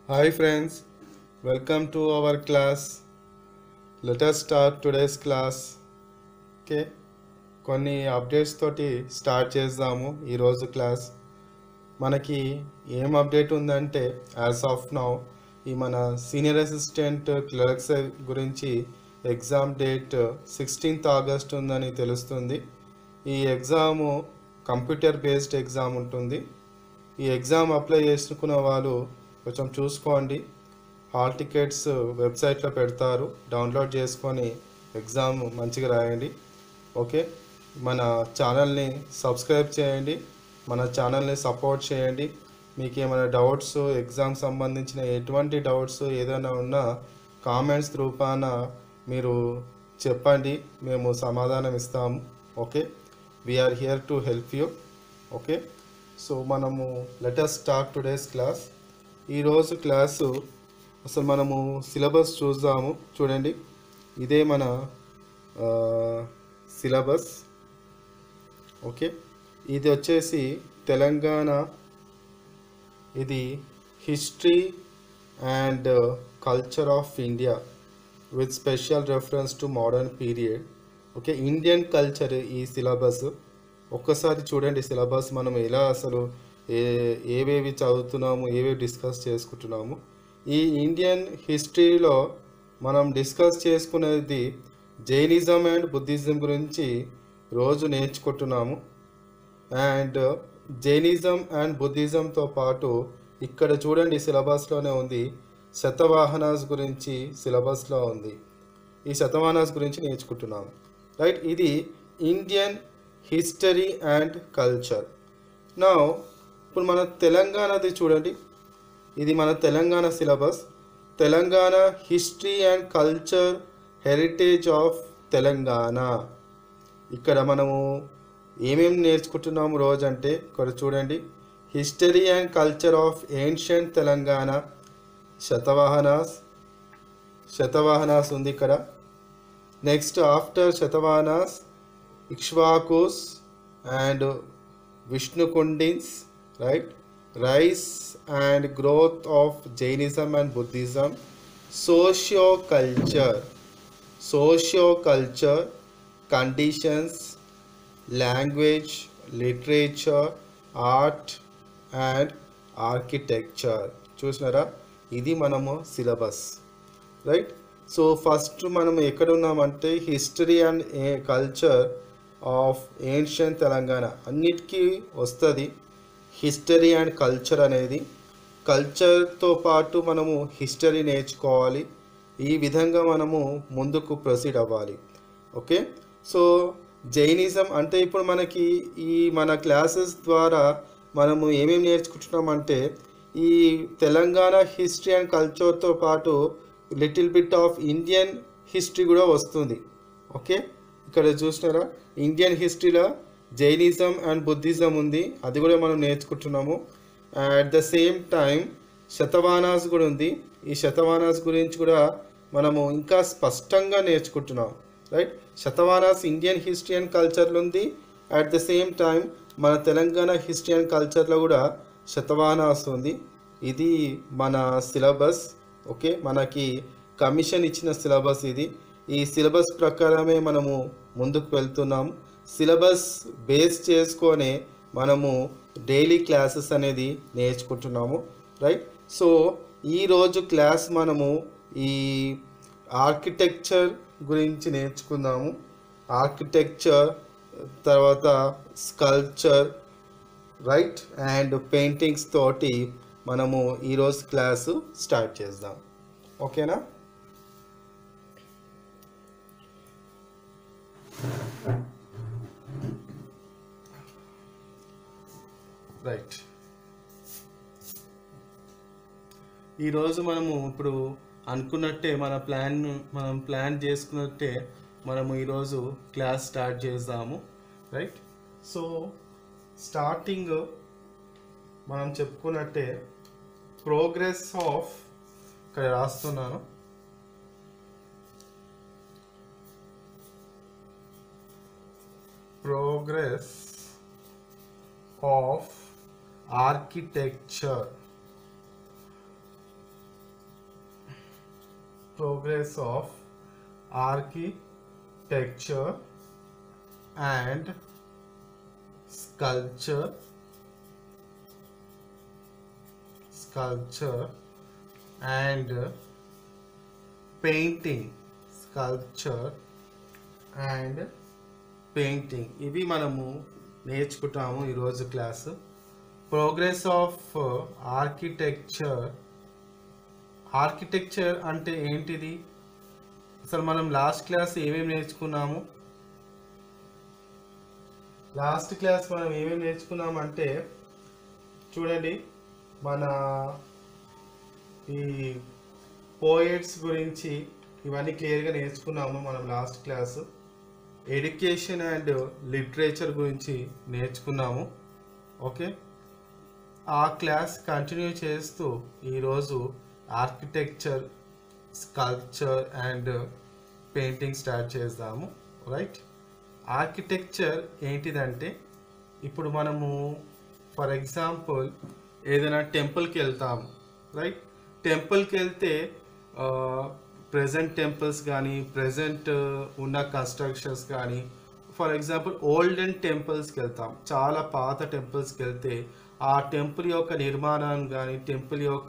Hi friends, welcome to our class. Let us start today's class. Okay కొన్ని updates తోటి start చేద్దాము ఈరోజు class మనకి ఏం అప్డేట్ ఉందంటే యాజ్ ఆఫ్ నౌ ఈ మన సీనియర్ అసిస్టెంట్ క్లర్క్స్ గురించి ఎగ్జామ్ డేట్ సిక్స్టీన్త్ ఆగస్ట్ ఉందని తెలుస్తుంది ఈ ఎగ్జాము కంప్యూటర్ బేస్డ్ ఎగ్జామ్ ఉంటుంది ఈ ఎగ్జామ్ అప్లై చేసుకున్న వాళ్ళు కొంచెం చూసుకోండి హాల్ టికెట్స్ వెబ్సైట్లో పెడతారు డౌన్లోడ్ చేసుకొని ఎగ్జామ్ మంచిగా రాయండి ఓకే మన ఛానల్ని సబ్స్క్రైబ్ చేయండి మన ఛానల్ని సపోర్ట్ చేయండి మీకు ఏమైనా డౌట్స్ ఎగ్జామ్ సంబంధించిన ఎటువంటి డౌట్స్ ఏదైనా ఉన్నా కామెంట్స్ రూపాన మీరు చెప్పండి మేము సమాధానం ఇస్తాము okay we're here to help you okay so మనము లెటస్ స్టార్ట్ టుడేస్ క్లాస్ ఈరోజు క్లాసు అసలు మనము సిలబస్ చూద్దాము చూడండి ఇదే మన సిలబస్ ఓకే ఇది వచ్చేసి తెలంగాణ ఇది history and culture of India with special reference to modern period okay Indian culture ఈ సిలబస్ ఒక్కసారి చూడండి సిలబస్ మనం ఎలా అసలు ఏ ఏవేవి చదువుతున్నాము ఏవేవి డిస్కస్ చేసుకుంటున్నాము ఈ ఇండియన్ హిస్టరీలో మనం డిస్కస్ చేసుకునేది జైనిజం అండ్ బుద్ధిజం గురించి రోజు నేర్చుకుంటున్నాము అండ్ జైనిజం అండ్ బుద్ధిజంతో పాటు ఇక్కడ చూడండి సిలబస్లోనే ఉంది శతవాహనాస్ గురించి సిలబస్లో ఉంది ఈ శతవాహనాస్ గురించి నేర్చుకుంటున్నాము రైట్ ఇది ఇండియన్ హిస్టరీ అండ్ కల్చర్ నా ఇప్పుడు మన తెలంగాణది చూడండి ఇది మన Telangana syllabus Telangana history and culture heritage of Telangana ఇక్కడ మనము ఏమేమి నేర్చుకుంటున్నాము రోజు అంటే ఇక్కడ చూడండి history and culture of ancient Telangana Satavahanas Satavahanas ఉంది ఇక్కడ next after Satavahanas Ikshvakus and Vishnukundins right rise and growth of Jainism and Buddhism socio culture socio culture conditions language literature art and architecture చూసినారా ఇది మనము సిలబస్ రైట్ సో ఫస్ట్ మనం ఎక్కడ ఉన్నామంటే history and culture of ancient Telangana అన్నిటికీ వస్తుంది హిస్టరీ అండ్ కల్చర్ అనేది కల్చర్తో పాటు మనము హిస్టరీ నేర్చుకోవాలి ఈ విధంగా మనము ముందుకు ప్రొసీడ్ అవ్వాలి ఓకే సో జైనిజం అంటే ఇప్పుడు మనకి ఈ మన క్లాసెస్ ద్వారా మనము ఏమేమి నేర్చుకుంటున్నామంటే ఈ తెలంగాణ హిస్టరీ అండ్ కల్చర్తో పాటు little bit of Indian history కూడా వస్తుంది ఓకే ఇక్కడ చూసినారా ఇండియన్ హిస్టరీలో జైనిజం అండ్ బుద్ధిజం ఉంది అది కూడా మనం నేర్చుకుంటున్నాము at the same time Satavahanas కూడా ఉంది ఈ శతవానాస్ గురించి కూడా మనము ఇంకా స్పష్టంగా నేర్చుకుంటున్నాం right Satavahanas Indian history and కల్చర్లో ఉంది అట్ ద సేమ్ టైం మన తెలంగాణ హిస్టరీ అండ్ కల్చర్లో కూడా శతవానాస్ ఉంది ఇది మన సిలబస్ ఓకే మనకి కమిషన్ ఇచ్చిన సిలబస్ ఇది ఈ సిలబస్ ప్రకారమే మనము ముందుకు వెళ్తున్నాము సిలబస్ బేస్ చేసుకొని మనము డైలీ క్లాసెస్ అనేది నేర్చుకుంటున్నాము రైట్ సో ఈరోజు క్లాస్ మనము ఈ ఆర్కిటెక్చర్ గురించి నేర్చుకుందాము ఆర్కిటెక్చర్ తర్వాత స్కల్ప్చర్ రైట్ అండ్ పెయింటింగ్స్ తోటి మనము ఈరోజు క్లాసు స్టార్ట్ చేద్దాం ఓకేనా రైట్ ఈరోజు మనము ఇప్పుడు అనుకున్నట్టే మన ప్లాన్ మనం ప్లాన్ చేసుకున్నట్టే మనము ఈరోజు క్లాస్ స్టార్ట్ చేద్దాము రైట్ సో స్టార్టింగ్ మనం చెప్పుకున్నట్టే ప్రోగ్రెస్ ఆఫ్ ఇక్కడ రాస్తున్నాను progress of architecture progress of architecture and sculpture sculpture and painting sculpture and painting ఇవి మనము నేర్చుకుంటాము ఈరోజు class progress of architecture architecture అంటే ఏంటిది అసలు మనం లాస్ట్ క్లాస్ ఏమేమి నేర్చుకున్నాము లాస్ట్ క్లాస్ మనం ఏమేమి నేర్చుకున్నాం అంటే చూడండి మన ఈ పోయిట్స్ గురించి ఇవన్నీ క్లియర్గా నేర్చుకున్నాము మనం last class education and literature గురించి నేర్చుకున్నాము ఓకే ఆ క్లాస్ కంటిన్యూ చేస్తూ ఈరోజు architecture sculpture and painting start చేద్దాము రైట్ ఆర్కిటెక్చర్ ఏంటిదంటే ఇప్పుడు మనము ఫర్ ఎగ్జాంపుల్ ఏదైనా టెంపుల్కి వెళ్తాము రైట్ టెంపుల్కి వెళ్తే ప్రజెంట్ టెంపుల్స్ కానీ ప్రజెంట్ ఉన్న కన్స్ట్రక్షన్స్ కానీ ఫర్ ఎగ్జాంపుల్ ఓల్డెన్ టెంపుల్స్కి వెళ్తాం చాలా పాత టెంపుల్స్కి వెళ్తే ఆ టెంపుల్ యొక్క నిర్మాణం కానీ టెంపుల్ యొక్క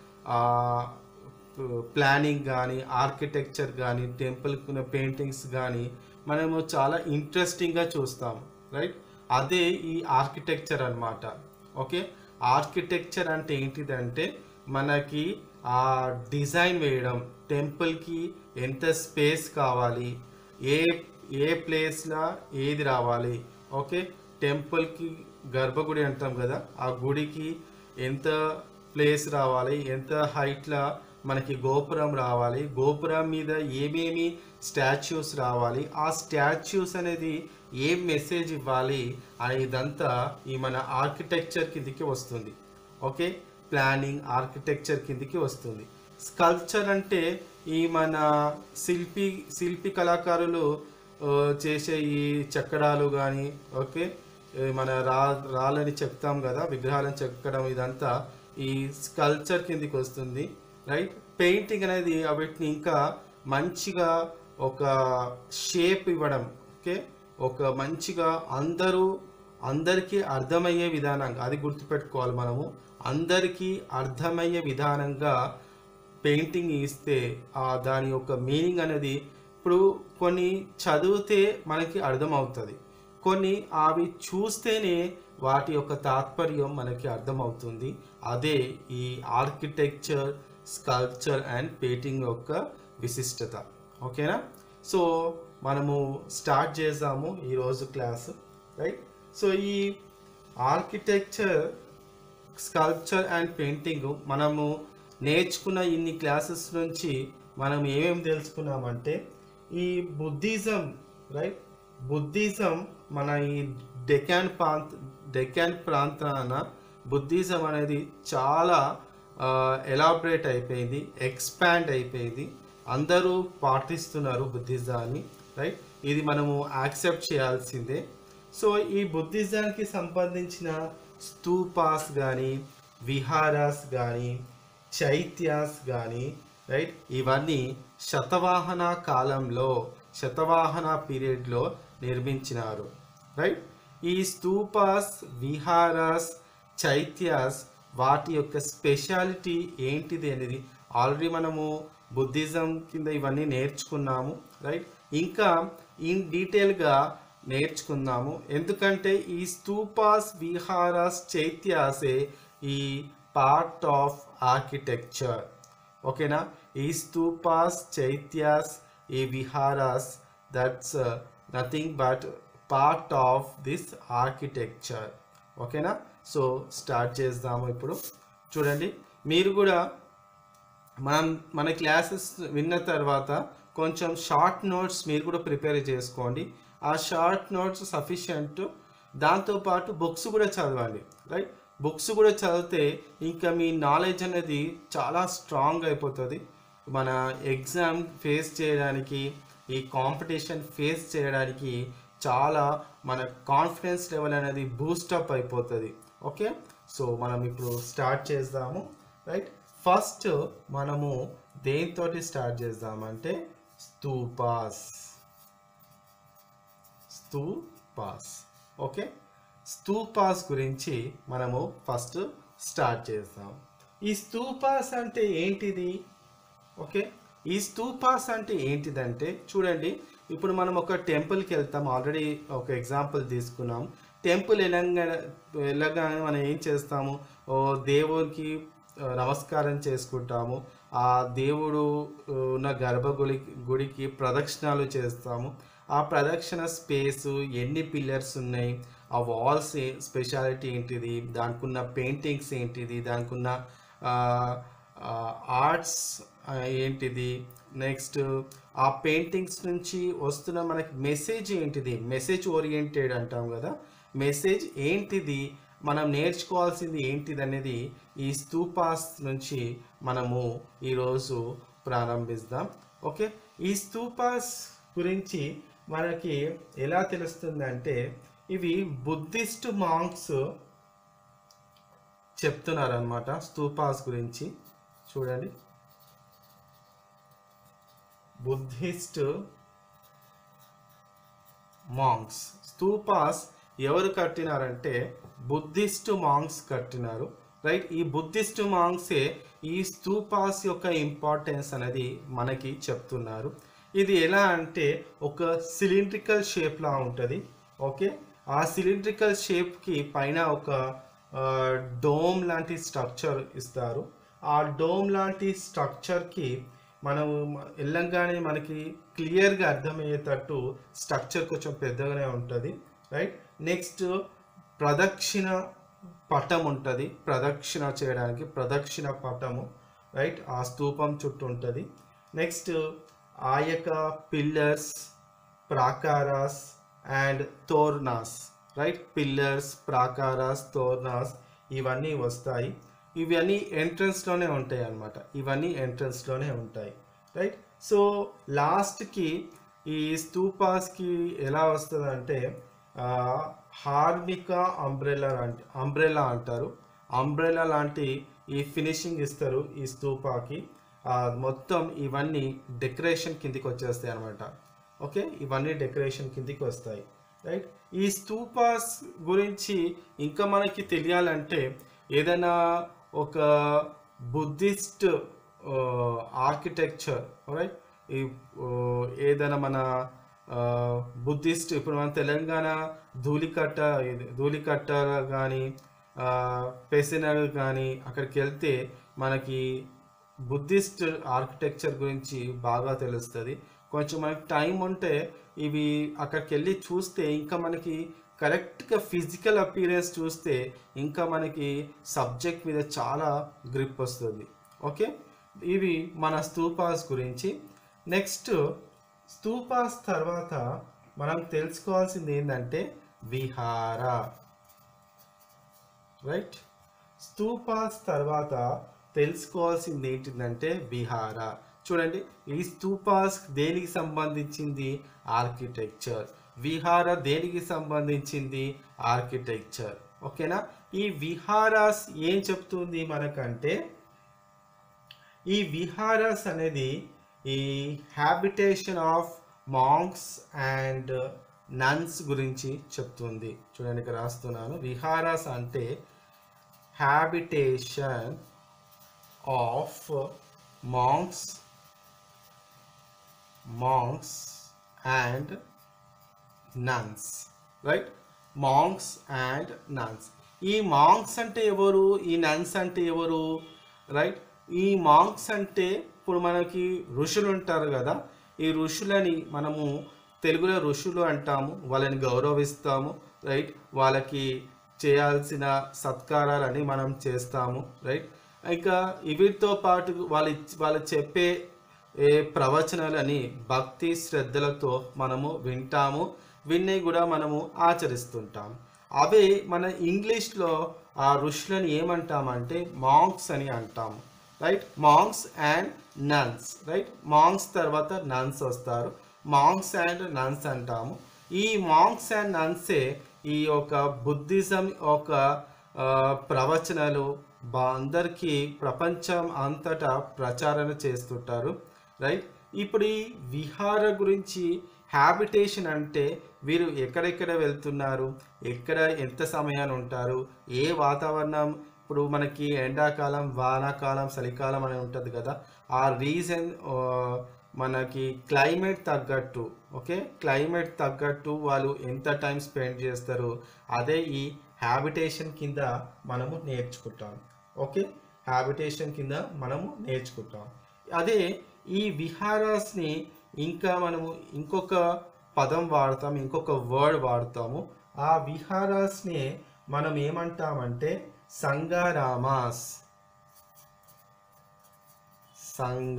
ప్లానింగ్ కానీ ఆర్కిటెక్చర్ కానీ టెంపుల్కి ఉన్న పెయింటింగ్స్ కానీ మనము చాలా ఇంట్రెస్టింగ్గా చూస్తాం రైట్ అదే ఈ ఆర్కిటెక్చర్ అన్నమాట ఓకే ఆర్కిటెక్చర్ అంటే ఏంటిదంటే మనకి ఆ డిజైన్ వేయడం టెంపుల్కి ఎంత స్పేస్ కావాలి ఏ ఏ ప్లేస్లో ఏది రావాలి ఓకే టెంపుల్కి గర్భగుడి అంటాం కదా ఆ గుడికి ఎంత ప్లేస్ రావాలి ఎంత హైట్లో మనకి గోపురం రావాలి గోపురం మీద ఏమేమి స్టాచ్యూస్ రావాలి ఆ స్టాచ్యూస్ అనేది ఏం మెసేజ్ ఇవ్వాలి అనే ఇదంతా ఈ మన ఆర్కిటెక్చర్ కిందికి వస్తుంది ఓకే ప్లానింగ్ ఆర్కిటెక్చర్ కిందికి వస్తుంది స్కల్ప్చర్ అంటే ఈ మన శిల్పి శిల్పి కళాకారులు ఆ, చేసే ఈ చక్కడాలు కానీ ఓకే ఈ మన రా రాళ్ళని చెప్తాం కదా విగ్రహాలను చెక్కడం ఇదంతా ఈ స్కల్ప్చర్ కిందికి వస్తుంది రైట్ పెయింటింగ్ అనేది వీటిని ఇంకా మంచిగా ఒక షేప్ ఇవ్వడం ఓకే ఒక మంచిగా అందరూ అందరికీ అర్థమయ్యే విధానంగా అది గుర్తుపెట్టుకోవాలి మనము అందరికీ అర్థమయ్యే విధానంగా పెయింటింగ్ ఇస్తే ఆ దాని యొక్క మీనింగ్ అనేది ఇప్పుడు కొన్ని చదివితే మనకి అర్థమవుతుంది కొన్ని అవి చూస్తేనే వాటి యొక్క తాత్పర్యం మనకి అర్థమవుతుంది అదే ఈ ఆర్కిటెక్చర్ స్కల్ప్చర్ అండ్ పెయింటింగ్ యొక్క విశిష్టత ఓకేనా సో మనము స్టార్ట్ చేద్దాము ఈరోజు క్లాస్ రైట్ సో ఈ ఆర్కిటెక్చర్ స్కల్ప్చర్ అండ్ పెయింటింగ్ మనము నేర్చుకున్న ఇన్ని క్లాసెస్ నుంచి మనం ఏమేమి తెలుసుకున్నామంటే ఈ బుద్ధిజం రైట్ బుద్ధిజం మన ఈ డెకాన్ ప్రాంత డెకాన్ ప్రాంతాన బుద్ధిజం అనేది చాలా ఎలాబరేట్ అయిపోయింది ఎక్స్పాండ్ అయిపోయింది అందరూ పాటిస్తున్నారు బుద్ధిజాన్ని రైట్ ఇది మనము యాక్సెప్ట్ చేయాల్సిందే సో ఈ బుద్ధిజానికి సంబంధించిన స్తూపాస్ కానీ విహారాస్ కానీ చైత్యాస్ కానీ రైట్ ఇవన్నీ శతవాహన కాలంలో శతవాహన పీరియడ్లో నిర్మించినారు రైట్ ఈ స్తూపాస్ విహారాస్ చైత్యాస్ వాటి యొక్క స్పెషాలిటీ ఏంటిది అనేది ఆల్రెడీ మనము బుద్ధిజం కింద ఇవన్నీ నేర్చుకున్నాము రైట్ ఇంకా ఇన్ డీటెయిల్గా నేర్చుకుందాము ఎందుకంటే ఈ స్తూపాస్ విహారాస్ చైత్యాసే ఈ పార్ట్ ఆఫ్ ఆర్కిటెక్చర్ ఓకేనా ఈ స్తూపాస్ చైత్యాస్ ఈ viharas that's nothing but part of this architecture ఓకేనా సో స్టార్ట్ చేద్దాము ఇప్పుడు చూడండి మీరు కూడా మనం మన క్లాసెస్ విన్న తర్వాత కొంచెం షార్ట్ నోట్స్ మీరు కూడా ప్రిపేర్ చేసుకోండి ఆ షార్ట్ నోట్స్ సఫిషియంట్ దాంతోపాటు బుక్స్ కూడా చదవండి రైట్ బుక్స్ కూడా చదివితే ఇంకా మీ నాలెడ్జ్ అనేది చాలా స్ట్రాంగ్ అయిపోతుంది మన ఎగ్జామ్ ఫేస్ చేయడానికి ఈ కాంపిటీషన్ ఫేస్ చేయడానికి చాలా మన కాన్ఫిడెన్స్ లెవెల్ అనేది బూస్టప్ అయిపోతుంది ఓకే సో మనం ఇప్పుడు స్టార్ట్ చేద్దాము రైట్ ఫస్ట్ మనము దేనితోటి స్టార్ట్ చేద్దామంటే స్తూపాస్ స్తూపాస్ ఓకే స్తూపాస్ గురించి మనము ఫస్ట్ స్టార్ట్ చేద్దాం ఈ స్తూపాస్ అంటే ఏంటిది ఓకే ఈ స్తూపాస్ అంటే ఏంటిదంటే చూడండి ఇప్పుడు మనం ఒక టెంపుల్కి వెళ్తాం ఆల్రెడీ ఒక ఎగ్జాంపుల్ తీసుకున్నాం టెంపుల్ వెళ్ళంగానే వెళ్ళగానే మనం ఏం చేస్తాము ఓ దేవునికి ఆ, నమస్కారం చేసుకుంటాము ఆ దేవుడు ఆ, ఉన్న గర్భగుడి గుడికి ప్రదక్షిణాలు చేస్తాము ఆ ప్రదక్షిణ స్పేస్ ఎన్ని పిల్లర్స్ ఉన్నాయి ఆ వాల్స్ స్పెషాలిటీ ఏంటిది దానికి ఉన్న పెయింటింగ్స్ ఏంటిది దానికి ఉన్న ఆర్ట్స్ ఏంటిది నెక్స్ట్ ఆ పెయింటింగ్స్ నుంచి వస్తున్న మనకి మెసేజ్ ఏంటిది మెసేజ్ ఓరియంటెడ్ అంటాం కదా మెసేజ్ ఏంటిది మనం నేర్చుకోవాల్సింది ఏంటిది అనేది ఈ స్తూపాస్ నుంచి మనము ఈరోజు ప్రారంభిస్తాం ఓకే ఈ స్తూపాస్ గురించి మనకి ఎలా తెలుస్తుందంటే ఇవి బుద్ధిస్ట్ మాంక్స్ చెప్తున్నారనమాట స్తూపాస్ గురించి చూడండి బుద్ధిస్ట్ మాంక్స్ స్తూపాస్ ఎవరు కట్టినారంటే బుద్ధిస్ట్ మాంక్స్ కట్టినారు రైట్ ఈ బుద్ధిస్ట్ మాంగ్సే ఈ స్తూపాస్ యొక్క ఇంపార్టెన్స్ అనేది మనకి చెప్తున్నారు ఇది ఎలా అంటే ఒక సిలిండ్రికల్ షేప్లా ఉంటుంది ఓకే ఆ సిలిండ్రికల్ షేప్కి పైన ఒక డోమ్ లాంటి స్ట్రక్చర్ ఇస్తారు ఆ డోమ్ లాంటి స్ట్రక్చర్కి మనం వెళ్ళంగానే మనకి క్లియర్గా అర్థమయ్యేటట్టు స్ట్రక్చర్ కొంచెం పెద్దగానే ఉంటుంది రైట్ నెక్స్ట్ ప్రదక్షిణ పటం ఉంటుంది ప్రదక్షిణ చేయడానికి ప్రదక్షిణ పటము రైట్ ఆ స్తూపం చుట్టూ ఉంటుంది నెక్స్ట్ ఆ యొక్క pillars prakaras and toranas right pillars prakaras toranas ఇవన్నీ వస్తాయి ఇవన్నీ ఎంట్రన్స్లోనే ఉంటాయి అన్నమాట ఇవన్నీ ఎంట్రన్స్లోనే ఉంటాయి రైట్ సో లాస్ట్కి ఈ స్తూపాస్కి ఎలా వస్తుంది అంటే హార్మిక అంబ్రెలా లాంటి అంబ్రెలా అంటారు అంబ్రెలా లాంటి ఈ ఫినిషింగ్ ఇస్తారు ఈ స్తూపాకి ఆ, మొత్తం ఇవన్నీ డెకరేషన్ కిందికి వచ్చేస్తాయి అనమాట ఓకే ఇవన్నీ డెకరేషన్ కిందికి వస్తాయి రైట్ ఈ స్తూపాస్ గురించి ఇంకా మనకి తెలియాలంటే ఏదైనా ఒక బుద్ధిస్ట్ ఆర్కిటెక్చర్ రైట్ ఈ ఆ, ఏదైనా మన బుద్ధిస్ట్ ఇప్పుడు మన తెలంగాణ ధూళికట్ట ఇది ధూళికట్ట కానీ పెసినర్ కానీ అక్కడికి వెళ్తే మనకి బుద్ధిస్ట్ ఆర్కిటెక్చర్ గురించి బాగా తెలుస్తుంది కొంచెం మనకి టైం ఉంటే ఇవి అక్కడికి వెళ్ళి చూస్తే ఇంకా మనకి కరెక్ట్గా ఫిజికల్ అపీరెన్స్ చూస్తే ఇంకా మనకి సబ్జెక్ట్ మీద చాలా గ్రిప్ వస్తుంది ఓకే ఇవి మన స్తూపాస్ గురించి నెక్స్ట్ స్తూపాస్ తర్వాత మనం తెలుసుకోవాల్సింది ఏంటంటే విహార రైట్ స్తూపాస్ తర్వాత తెలుసుకోవాల్సింది ఏంటిదంటే విహార చూడండి ఈ స్తూపాస్ దేనికి సంబంధించింది ఆర్కిటెక్చర్ విహార దేనికి సంబంధించింది ఆర్కిటెక్చర్ ఓకేనా ఈ విహారాస్ ఏం చెప్తుంది మనకంటే ఈ విహారాస్ అనేది ఈ habitation of monks and nuns గురించి చెప్తుంది చూడండి ఇక్కడ రాస్తున్నాను విహారాస్ అంటే habitation of monks monks and nuns right monks and nuns ఈ మాంక్స్ అంటే ఎవరు ఈ నన్స్ అంటే ఎవరు రైట్ ఈ మాంక్స్ అంటే ఇప్పుడు మనకి ఋషులు ఉంటారు కదా ఈ ఋషులని మనము తెలుగులో ఋషులు అంటాము వాళ్ళని గౌరవిస్తాము రైట్ వాళ్ళకి చేయాల్సిన సత్కారాలని మనం చేస్తాము రైట్ ఇంకా వీటితో పాటు వాళ్ళు ఇచ్- వాళ్ళు చెప్పే ఏ ప్రవచనాలని భక్తి శ్రద్ధలతో మనము వింటాము విన్ని కూడా మనము ఆచరిస్తుంటాము అవే మన ఇంగ్లీష్లో ఆ ఋషులని ఏమంటామంటే మాంక్స్ అని అంటాము right monks and nuns right monks తర్వాత నన్స్ వస్తారు మాంక్స్ అండ్ నన్స్ అంటాము ఈ మాంక్స్ అండ్ నన్సే ఈ యొక్క బుద్ధిజం ఒక ఆ, ప్రవచనాలు బా అందరికీ ప్రపంచం అంతటా ప్రచారణ చేస్తుంటారు రైట్ ఇప్పుడు ఈ విహార గురించి హ్యాబిటేషన్ అంటే వీరు ఎక్కడెక్కడ వెళ్తున్నారు ఎక్కడ ఎంత సమయాన్ని ఉంటారు ఏ వాతావరణం ఇప్పుడు మనకి ఎండాకాలం వానాకాలం చలికాలం అని ఉంటుంది కదా ఆ రీజన్ మనకి క్లైమేట్ తగ్గట్టు ఓకే క్లైమేట్ తగ్గట్టు వాళ్ళు ఎంత టైం స్పెండ్ చేస్తారు అదే ఈ హ్యాబిటేషన్ కింద మనము నేర్చుకుంటాం ఓకే హ్యాబిటేషన్ కింద మనము నేర్చుకుంటాం అదే ఈ విహారాస్ని ఇంకా మనము ఇంకొక పదం వాడతాం ఇంకొక వర్డ్ వాడతాము ఆ విహారాస్ని మనం ఏమంటామంటే సంఘరామాస్ సంఘ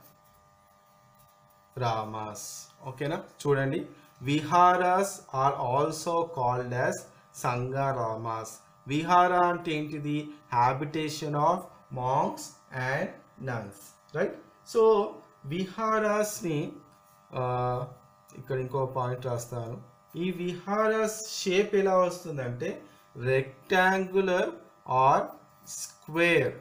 రామాస్ ఓకేనా చూడండి viharas are also called as sangharamas vihara అంటే ఏంటిది habitation of monks and nuns right so విహారాస్ని ఆ, ఇక్కడ ఇంకో పాయింట్ రాస్తాను ఈ విహారాస్ షేప్ ఎలా వస్తుందంటే rectangular or square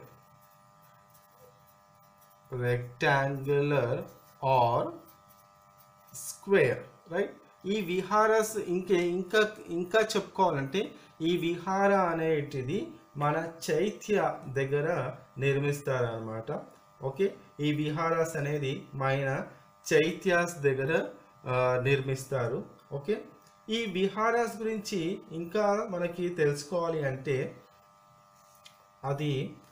rectangular or square right ఈ విహారస్ ఇంకే ఇంకా ఇంకా చెప్పుకోవాలంటే ఈ విహార అనేటిది మన చైత్య దగ్గర నిర్మిస్తారనమాట ఓకే ఈ విహారాస్ అనేది మన చైత్యాస్ దగ్గర ఆ, నిర్మిస్తారు ఓకే ఈ విహారాస్ గురించి ఇంకా మనకి తెలుసుకోవాలి అంటే అది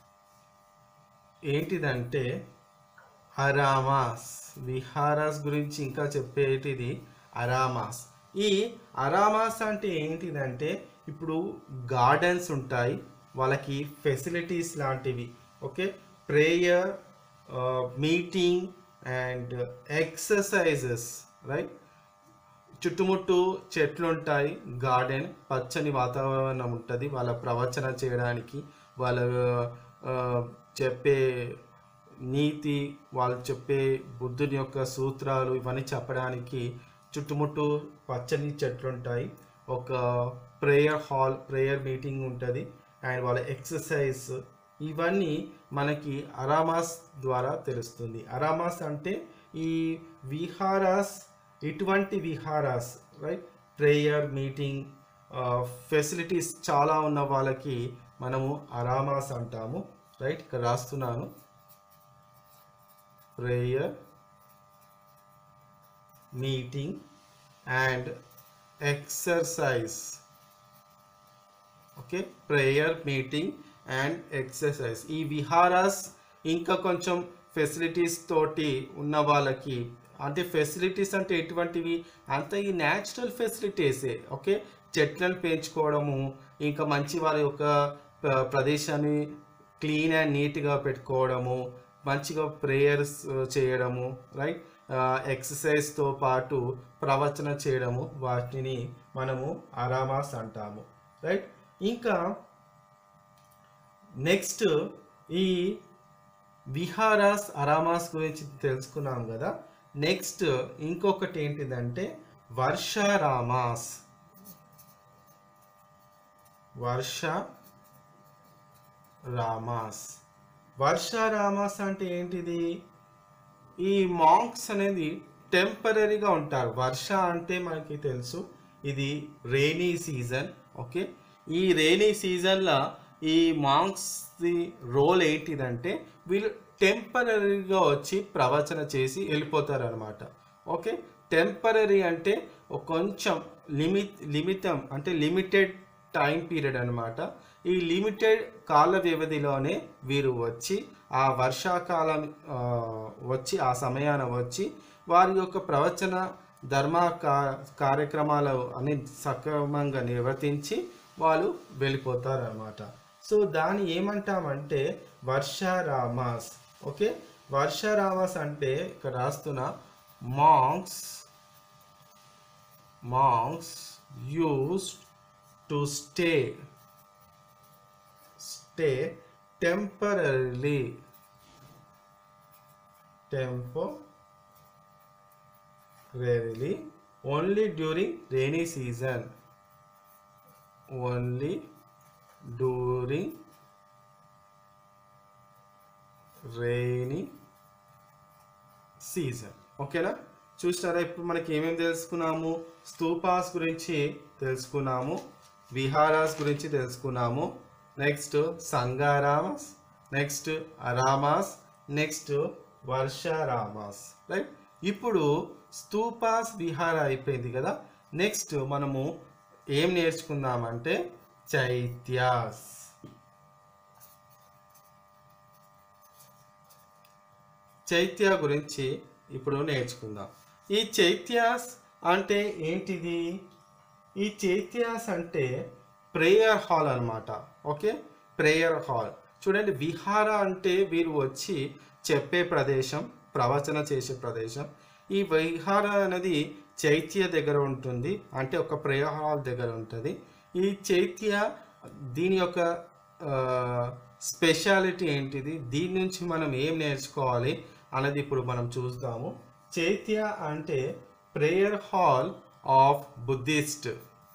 ఏంటిదంటే అరామాస్ విహారాస్ గురించి ఇంకా చెప్పేటిది అరామాస్ ఈ అరామాస్ అంటే ఏంటిదంటే ఇప్పుడు గార్డెన్స్ ఉంటాయి వాళ్ళకి ఫెసిలిటీస్ లాంటివి okay prayer meeting and exercises right చుట్టుముట్టు చెట్లు ఉంటాయి గార్డెన్ పచ్చని వాతావరణం ఉంటుంది వాళ్ళ ప్రవచన చేయడానికి వాళ్ళ ఆ, చెప్పే నీతి వాళ్ళు చెప్పే బుద్ధుని యొక్క సూత్రాలు ఇవన్నీ చెప్పడానికి చుట్టుముట్టు పచ్చని చెట్లు ఉంటాయి ఒక ప్రేయర్ హాల్ ప్రేయర్ మీటింగ్ ఉంటుంది అండ్ వాళ్ళ ఎక్సర్సైజ్ ఇవన్నీ మనకి అరామాస్ ద్వారా తెలుస్తుంది అరామాస్ అంటే ఈ విహారాస్ ఇటువంటి viharas right prayer meeting facilities చాలా ఉన్న వాళ్ళకి మనము అరామాస్ అంటాము రైట్ ఇక్కడ రాస్తున్నాను prayer meeting and exercise okay prayer meeting and exercise ఈ విహారాస్ ఇంకా కొంచెం ఫెసిలిటీస్ తోటి ఉన్న వాళ్ళకి అంటే ఫెసిలిటీస్ అంటే ఎటువంటివి అంత ఈ న్యాచురల్ ఫెసిలిటీసే ఓకే చెట్లను పెంచుకోవడము ఇంకా మంచి వారి యొక్క ప్ర- ప్రదేశాన్ని క్లీన్ అండ్ నీట్గా పెట్టుకోవడము మంచిగా ప్రేయర్స్ చేయడము రైట్ ఎక్సర్సైజ్తో పాటు ప్రవచన చేయడము వాటిని మనము అరామాస్ అంటాము రైట్ ఇంకా నెక్స్ట్ ఈ విహారాస్ అరామాస్ గురించి తెలుసుకున్నాం కదా నెక్స్ట్ ఇంకొకటి ఏంటిదంటే వర్షారామాస్ వర్ష రామాస్ వర్షారామాస్ అంటే ఏంటిది ఈ మాంక్స్ అనేది టెంపరీగా ఉంటారు వర్ష అంటే మనకి తెలుసు ఇది రెయినీ సీజన్ ఓకే ఈ రెయినీ సీజన్లో ఈ మాంక్స్ది రోల్ ఏంటిదంటే వీళ్ళు టెంపరీగా వచ్చి ప్రవచన చేసి వెళ్ళిపోతారు అనమాట ఓకే టెంపరీ అంటే ఒక కొంచెం లిమిట్ లిమితం అంటే లిమిటెడ్ టైం పీరియడ్ అనమాట ఈ లిమిటెడ్ కాల వ్యవధిలోనే వీరు వచ్చి ఆ వర్షాకాలం ఆ, వచ్చి ఆ సమయాన వచ్చి వారి యొక్క ప్రవచన ధర్మ కా- కార్యక్రమాలు అన్ని సక్రమంగా నిర్వర్తించి వాళ్ళు వెళ్ళిపోతారు అనమాట సో దాన్ని ఏమంటామంటే వర్షారామాస్ ఓకే వర్షారామాస్ అంటే ఇక్కడ రాస్తున్న monks monks used to stay stay temporarily temporarily only during rainy season only during rainy season ఓకేనా చూసినారా ఇప్పుడు మనకి ఏమేమి తెలుసుకున్నాము స్తూపాస్ గురించి తెలుసుకున్నాము విహారాస్ గురించి తెలుసుకున్నాము next sangharamas next aramas next varsharamas right ఇప్పుడు స్తూపాస్ విహార అయిపోయింది కదా నెక్స్ట్ మనము ఏం నేర్చుకుందామంటే చైత్యాస్ చైత్య గురించి ఇప్పుడు నేర్చుకుందాం ఈ చైత్యాస్ అంటే ఏంటిది ఈ చైత్యాస్ అంటే ప్రేయర్ హాల్ అన్నమాట ఓకే ప్రేయర్ హాల్ చూడండి విహార అంటే వీరు వచ్చి చెప్పే ప్రదేశం ప్రవచన చేసే ప్రదేశం ఈ విహార అనేది చైత్య దగ్గర ఉంటుంది అంటే ఒక ప్రేయర్ హాల్ దగ్గర ఉంటుంది ఈ చైత్య దీని యొక్క స్పెషాలిటీ ఏంటిది దీని నుంచి మనం ఏం నేర్చుకోవాలి అన్నది ఇప్పుడు మనం చూస్తాము చైత్య అంటే prayer hall of Buddhist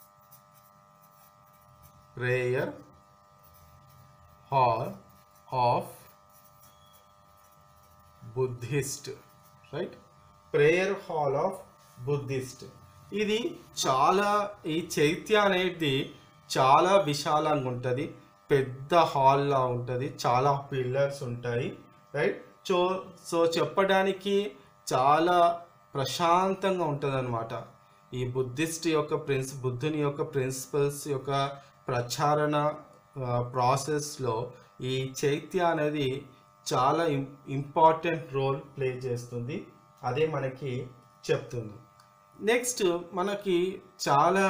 prayer hall of Buddhist right prayer hall of Buddhist ఇది చాలా ఈ చైత్య అనేది చాలా విశాలంగా ఉంటుంది పెద్ద హాల్లా ఉంటుంది చాలా పిల్లర్స్ ఉంటాయి రైట్ సో సో చెప్పడానికి చాలా ప్రశాంతంగా ఉంటుంది ఈ బుద్ధిస్ట్ యొక్క ప్రిన్స్ బుద్ధుని యొక్క ప్రిన్సిపల్స్ యొక్క ప్రచారణ ప్రాసెస్లో ఈ చైత్య అనేది చాలా ఇం ఇంపార్టెంట్ రోల్ ప్లే చేస్తుంది అదే మనకి చెప్తుంది నెక్స్ట్ మనకి చాలా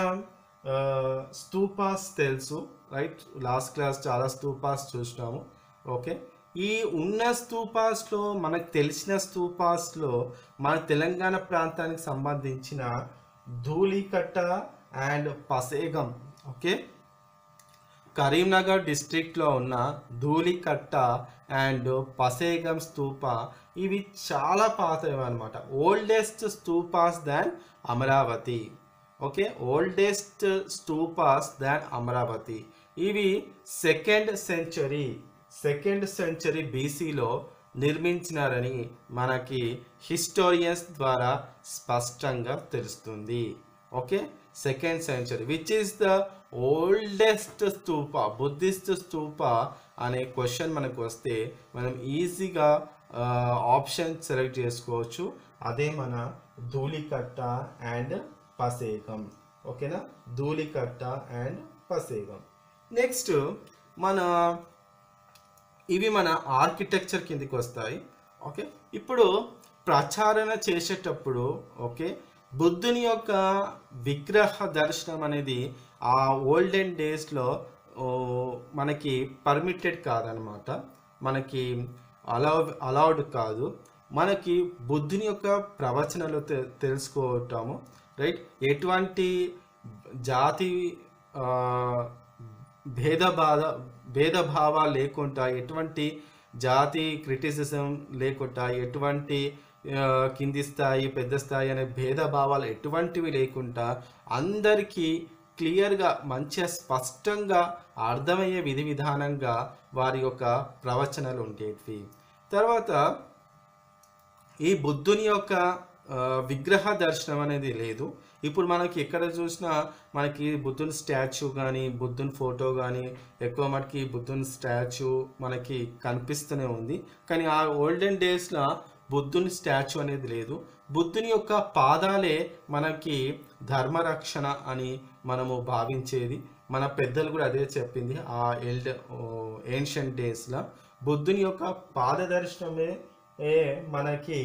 స్తూపాస్ తెలుసు రైట్ లాస్ట్ క్లాస్ చాలా స్తూపాస్ చూసినాము ఓకే ఈ ఉన్న స్తూపాస్లో మనకు తెలిసిన స్తూపాస్లో మన తెలంగాణ ప్రాంతానికి సంబంధించిన ధూళికట్ట అండ్ పసేగం ఓకే కరీంనగర్ డిస్ట్రిక్ట్లో ఉన్న ధూళికట్ట అండ్ పసేగం స్తూప ఇవి చాలా పాతవి అనమాట oldest stupas than Amaravati okay oldest stupas than Amaravati ఇవి సెకండ్ సెంచరీ సెకండ్ సెంచరీ బీసీలో నిర్మించినారని మనకి హిస్టోరియన్స్ ద్వారా స్పష్టంగా తెలుస్తుంది okay second century which is the oldest stupa Buddhist stupa అనే క్వశ్చన్ మనకు వస్తే మనం ఈజీగా ఆప్షన్ సెలెక్ట్ చేసుకోవచ్చు అదే మన ధూళికట్ట అండ్ పసేగం ఓకేనా ధూళికట్ట అండ్ పసేగం నెక్స్ట్ మన ఇవి మన ఆర్కిటెక్చర్ కిందికి వస్తాయి ఓకే ఇప్పుడు ప్రచారణ చేసేటప్పుడు ఓకే బుద్ధుని యొక్క విగ్రహ దర్శనం అనేది ఆ ఓల్డెన్ డేస్లో మనకి పర్మిటెడ్ కాదనమాట మనకి అలౌ అలౌడ్ కాదు మనకి బుద్ధుని యొక్క ప్రవచనాలు తె తెలుసుకోవటము రైట్ ఎటువంటి జాతి ఆ, భేదభావ భేదభావాలు లేకుండా ఎటువంటి జాతి క్రిటిసిజం లేకుండా ఎటువంటి ఆ, కింది స్థాయి పెద్ద స్థాయి అనే భేదభావాలు ఎటువంటివి లేకుండా అందరికీ క్లియర్గా మంచిగా స్పష్టంగా అర్థమయ్యే విధి విధానంగా వారి యొక్క ప్రవచనాలు ఉండేవి తర్వాత ఈ బుద్ధుని యొక్క ఆ, విగ్రహ దర్శనం అనేది లేదు ఇప్పుడు మనకి ఎక్కడ చూసినా మనకి బుద్ధుని స్టాచ్యూ కానీ బుద్ధుని ఫోటో కానీ ఎక్కువ మటుకి బుద్ధుని స్టాచ్యూ మనకి కనిపిస్తూనే ఉంది కానీ ఆ ఓల్డెన్ డేస్లో బుద్ధుని స్టాచ్యూ అనేది లేదు బుద్ధుని యొక్క పాదాలే మనకి ధర్మరక్షణ అని మనము భావించేది మన పెద్దలు కూడా అదే చెప్పింది ఆ ఎల్డ్ ఏన్షియంట్ డేస్లో బుద్ధుని యొక్క పాద దర్శనమే ఏ మనకి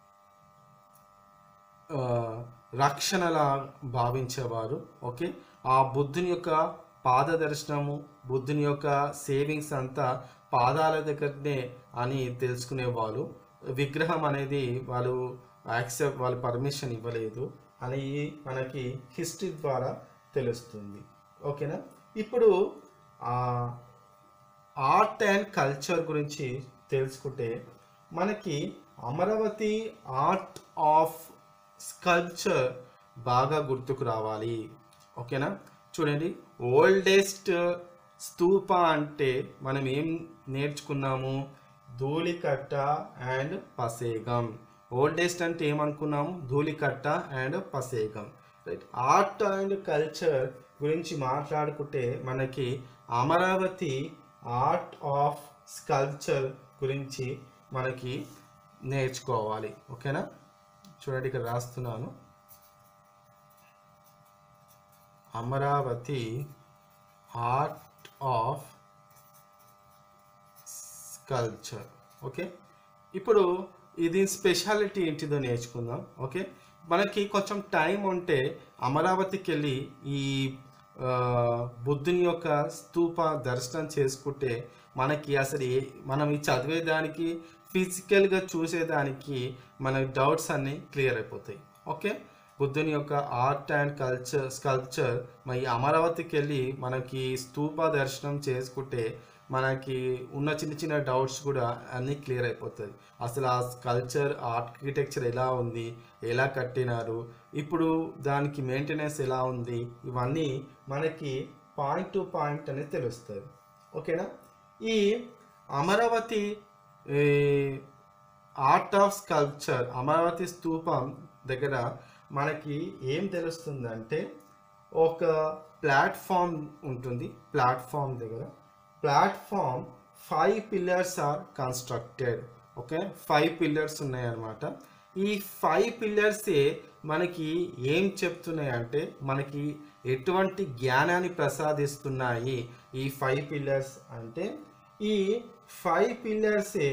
ఆ, రక్షణలా భావించేవారు ఓకే ఆ బుద్ధుని యొక్క పాద దర్శనము బుద్ధుని యొక్క సేవింగ్స్ అంతా పాదాల దగ్గరనే అని తెలుసుకునేవాళ్ళు విగ్రహం అనేది వాళ్ళు యాక్సెప్ట్ వాళ్ళు పర్మిషన్ ఇవ్వలేదు అని మనకి హిస్టరీ ద్వారా తెలుస్తుంది ఓకేనా ఇప్పుడు ఆ ఆర్ట్ అండ్ కల్చర్ గురించి తెలుసుకుంటే మనకి అమరావతి ఆర్ట్ ఆఫ్ స్కల్ప్చర్ బాగా గుర్తుకు రావాలి ఓకేనా చూడండి ఓల్డెస్ట్ స్తూప అంటే మనం ఏం నేర్చుకున్నాము ధూళికట్ట అండ్ పసేగం ఓల్డెస్ట్ అంటే ఏమనుకున్నాము Dhulikatta and Pasegam right art and culture గురించి మాట్లాడుకుంటే మనకి అమరావతి ఆర్ట్ ఆఫ్ స్కల్ప్చర్ గురించి మనకి నేర్చుకోవాలి ఓకేనా చూడండి ఇక్కడ రాస్తున్నాను Amaravati art of sculpture okay ఇప్పుడు ఇది స్పెషాలిటీ ఏంటిదో నేర్చుకుందాం ఓకే మనకి కొంచెం టైం ఉంటే అమరావతికి వెళ్ళి ఈ ఆ, బుద్ధుని యొక్క స్తూప దర్శనం చేసుకుంటే మనకి అసలు ఏ మనం ఈ చదివేదానికి ఫిజికల్గా చూసేదానికి మన డౌట్స్ అన్నీ క్లియర్ అయిపోతాయి ఓకే బుద్ధుని యొక్క ఆర్ట్ అండ్ కల్చర్ స్కల్ప్చర్ మరి అమరావతికి వెళ్ళి మనకి స్తూప దర్శనం చేసుకుంటే మనకి ఉన్న చిన్న చిన్న డౌట్స్ కూడా అన్నీ క్లియర్ అయిపోతుంది అసలు ఆ కల్చర్ ఆర్కిటెక్చర్ ఎలా ఉంది ఎలా కట్టినారు ఇప్పుడు దానికి మెయింటెనెన్స్ ఎలా ఉంది ఇవన్నీ మనకి పాయింట్ టు పాయింట్ అనేది తెలుస్తుంది ఓకేనా ఈ అమరావతి ఈ ఆర్ట్ ఆఫ్ స్కల్ప్చర్ అమరావతి స్తూపం దగ్గర మనకి ఏం తెలుస్తుందంటే ఒక ప్లాట్ఫామ్ ఉంటుంది ప్లాట్ఫామ్ దగ్గర platform five pillars are constructed okay five pillars ఉన్నాయన్నమాట ఈ ఫైవ్ పిల్లర్సే మనకి ఏం చెప్తున్నాయి అంటే మనకి ఎటువంటి జ్ఞానాన్ని ప్రసాదిస్తున్నాయి ఈ ఫైవ్ పిల్లర్స్ అంటే ఈ ఫైవ్ పిల్లర్సే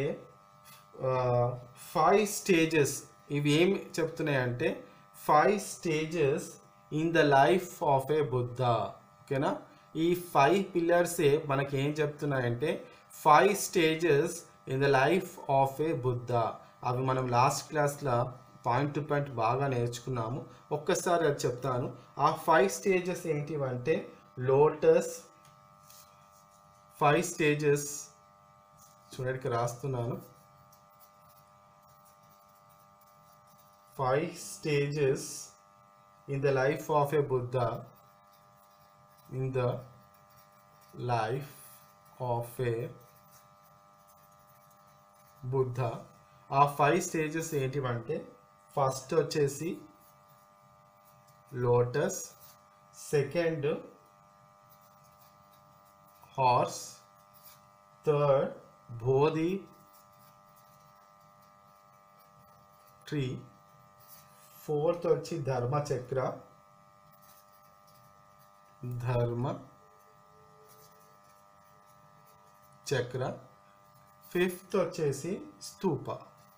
ఫైవ్ స్టేజెస్ ఇవి ఏం చెప్తున్నాయంటే five stages in the life of a Buddha ఓకేనా ఈ ఫైవ్ పిల్లర్సే మనకి ఏం చెప్తున్నాయంటే five stages in the life of a Buddha అవి మనం లాస్ట్ క్లాస్లో పాయింట్ టు పాయింట్ బాగా నేర్చుకున్నాము ఒక్కసారి అది చెప్తాను ఆ ఫైవ్ స్టేజెస్ ఏంటివంటే లోటస్ ఫైవ్ స్టేజెస్ చూడండి ఇక్కడ రాస్తున్నాను five stages in the life of a Buddha in the life of a Buddha ఆ ఫైవ్ స్టేజెస్ ఏంటివంటే ఫస్ట్ వచ్చేసి lotus second horse third Bodhi tree fourth వచ్చి ధర్మచక్ర ధర్మ చక్ర ఫిఫ్త్ వచ్చేసి స్తూప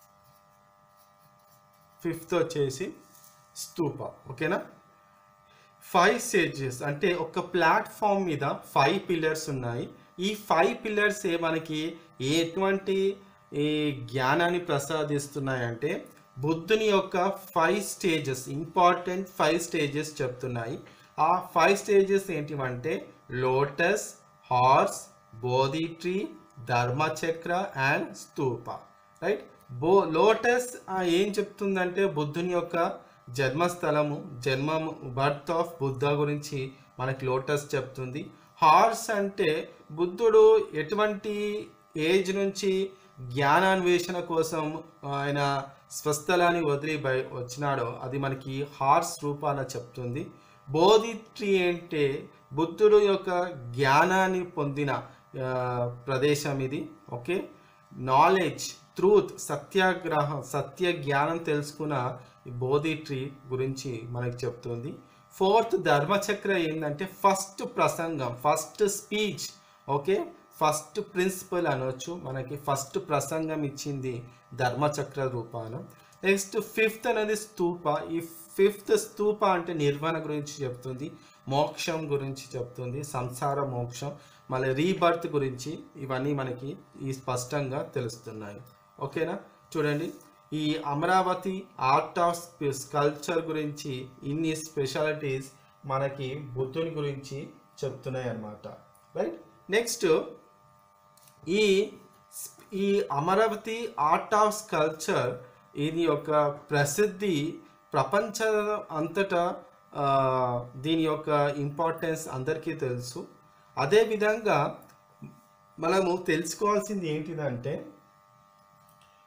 ఫిఫ్త్ వచ్చేసి స్తూప ఓకేనా ఫైవ్ స్టేజెస్ అంటే ఒక ప్లాట్ఫామ్ మీద ఫైవ్ పిల్లర్స్ ఉన్నాయి ఈ ఫైవ్ పిల్లర్స్ మనకి ఎటువంటి ఈ జ్ఞానాన్ని ప్రసాదిస్తున్నాయంటే బుద్ధుని యొక్క five stages important five stages చెప్తున్నాయి ఆ ఫైవ్ స్టేజెస్ ఏంటివంటే lotus horse Bodhi tree Dharmachakra and stupa right బో లోటస్ ఏం చెప్తుందంటే బుద్ధుని యొక్క జన్మస్థలము జన్మము బర్త్ ఆఫ్ బుద్ధ గురించి మనకి లోటస్ చెప్తుంది హార్స్ అంటే బుద్ధుడు ఎటువంటి ఏజ్ నుంచి జ్ఞానాన్వేషణ కోసం ఆయన స్వస్థలాన్ని వదిలి బయ వచ్చినాడో అది మనకి హార్స్ రూపాన చెప్తుంది బోధి ట్రీ అంటే బుద్ధుడు యొక్క జ్ఞానాన్ని పొందిన ఆ, ప్రదేశం ఇది ఓకే నాలెడ్జ్ ట్రూత్ సత్యాగ్రహం సత్య జ్ఞానం తెలుసుకున్న ఈ బోధి ట్రీ గురించి మనకి చెప్తుంది ఫోర్త్ ధర్మచక్ర ఏంటంటే ఫస్ట్ ప్రసంగం first speech okay first principle అనొచ్చు మనకి ఫస్ట్ ప్రసంగం ఇచ్చింది ధర్మచక్ర రూపాన నెక్స్ట్ ఫిఫ్త్ అనేది స్తూప ఈ ఫిఫ్త్ స్తూప అంటే నిర్వహణ గురించి చెప్తుంది మోక్షం గురించి చెప్తుంది సంసార మోక్షం మళ్ళీ రీబర్త్ గురించి ఇవన్నీ మనకి ఈ స్పష్టంగా తెలుస్తున్నాయి ఓకేనా చూడండి ఈ అమరావతి ఆర్ట్ ఆఫ్ స్కల్ప్చర్ గురించి ఇన్ని స్పెషాలిటీస్ మనకి బుద్ధుని గురించి చెప్తున్నాయి అన్నమాట రైట్ నెక్స్ట్ ఈ ఈ అమరావతి ఆర్ట్ ఆఫ్ స్కల్ప్చర్ ఇది యొక్క ప్రసిద్ధి ప్రపంచ అంతటా ఆ, దీని యొక్క ఇంపార్టెన్స్ అందరికీ తెలుసు అదేవిధంగా మనము తెలుసుకోవాల్సింది ఏంటిదంటే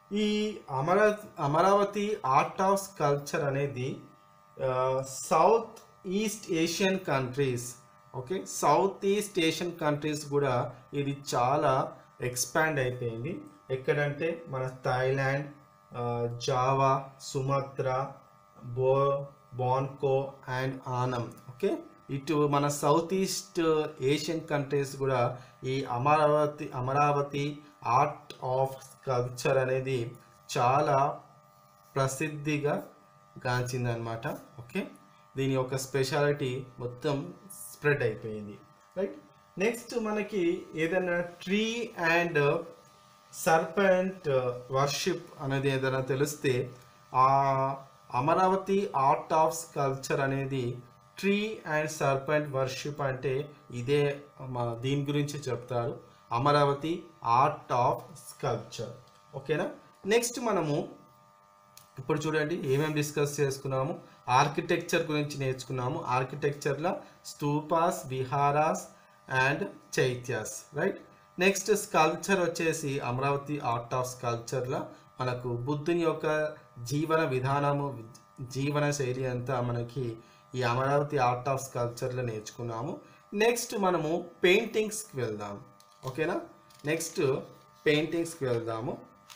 ఈ అమరా అమరావతి ఆర్ట్ ఆఫ్ స్కల్ప్చర్ అనేది South East Asian countries okay South East Asian countries కూడా ఇది చాలా ఎక్స్పాండ్ అయిపోయింది ఎక్కడంటే మన థాయిలాండ్ ఆ, జావా సుమత్రా బో బాన్కో అండ్ ఆనం ఓకే ఇటు మన సౌత్ ఈస్ట్ ఏషియన్ కంట్రీస్ కూడా ఈ Amaravati Amaravati art of culture అనేది చాలా ప్రసిద్ధిగా గాంచిందనమాట ఓకే దీని యొక్క స్పెషాలిటీ మొత్తం స్ప్రెడ్ అయిపోయింది రైట్ నెక్స్ట్ మనకి ఏదైనా ట్రీ అండ్ సర్పెంట్ వర్షిప్ అనేది ఏదైనా తెలిస్తే ఆ అమరావతి ఆర్ట్ ఆఫ్ స్కల్ప్చర్ అనేది ట్రీ అండ్ సర్పెంట్ వర్షిప్ అంటే ఇదే మా దీని గురించి చెప్తారు అమరావతి ఆర్ట్ ఆఫ్ స్కల్ప్చర్ ఓకేనా నెక్స్ట్ మనము ఇప్పుడు చూడండి ఏమేమి డిస్కస్ చేసుకున్నాము ఆర్కిటెక్చర్ గురించి నేర్చుకున్నాము ఆర్కిటెక్చర్లో stupas viharas and chaityas right next sculpture వచ్చేసి అమరావతి ఆర్ట్ ఆఫ్ స్కల్ప్చర్లో మనకు బుద్ధుని యొక్క జీవన విధానము జీవన శైలి అంతా మనకి ఈ అమరావతి ఆర్ట్ ఆఫ్ స్కల్ప్చర్లో నేర్చుకున్నాము నెక్స్ట్ మనము పెయింటింగ్స్కి వెళ్దాం ఓకేనా నెక్స్ట్ పెయింటింగ్స్కి వెళ్దాము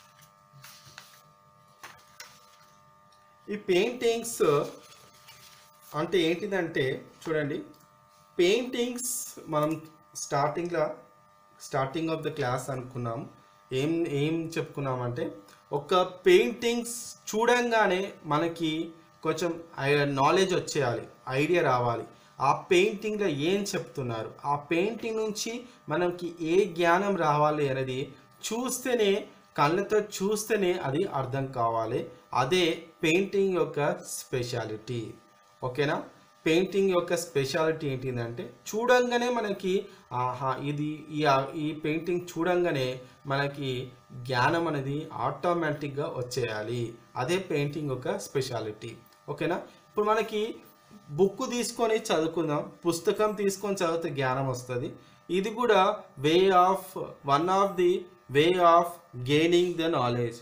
ఈ పెయింటింగ్స్ అంటే ఏంటిదంటే చూడండి పెయింటింగ్స్ మనం స్టార్టింగ్లో స్టార్టింగ్ ఆఫ్ ద క్లాస్ అనుకున్నాం ఏం ఏం చెప్పుకున్నామంటే ఒక పెయింటింగ్స్ చూడంగానే మనకి కొంచెం నాలెడ్జ్ వచ్చేయాలి ఐడియా రావాలి ఆ పెయింటింగ్లో ఏం చెప్తున్నారు ఆ పెయింటింగ్ నుంచి మనకి ఏ జ్ఞానం రావాలి అనేది చూస్తేనే కళ్ళతో చూస్తేనే అది అర్థం కావాలి అదే పెయింటింగ్ యొక్క స్పెషాలిటీ ఓకేనా పెయింటింగ్ యొక్క స్పెషాలిటీ ఏంటిదంటే చూడంగానే మనకి ఆహా ఇది ఈ ఈ పెయింటింగ్ చూడంగానే మనకి జ్ఞానం అనేది ఆటోమేటిక్గా వచ్చేయాలి అదే పెయింటింగ్ యొక్క స్పెషాలిటీ ఓకేనా ఇప్పుడు మనకి బుక్ తీసుకొని చదువుకుందాం పుస్తకం తీసుకొని చదివితే జ్ఞానం వస్తుంది ఇది కూడా way of one of the way of gaining the knowledge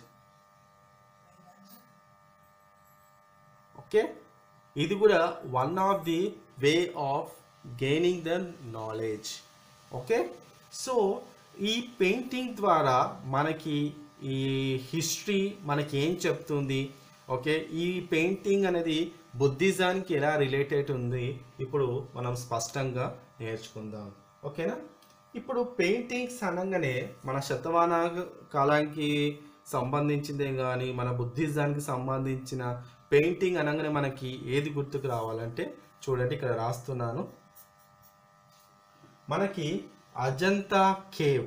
okay ఇది కూడా one of the way of gaining the knowledge okay so ఈ పెయింటింగ్ ద్వారా మనకి ఈ హిస్టరీ మనకి ఏం చెప్తుంది ఓకే ఈ పెయింటింగ్ అనేది బుద్ధిజానికి ఎలా రిలేటెడ్ ఉంది ఇప్పుడు మనం స్పష్టంగా నేర్చుకుందాం ఓకేనా ఇప్పుడు పెయింటింగ్స్ అనగానే మన శతమాన కాలానికి సంబంధించిందే కానీ మన బుద్ధిజానికి సంబంధించిన పెయింటింగ్ అనగానే మనకి ఏది గుర్తుకు రావాలంటే చూడండి ఇక్కడ రాస్తున్నాను మనకి అజంతా కేవ్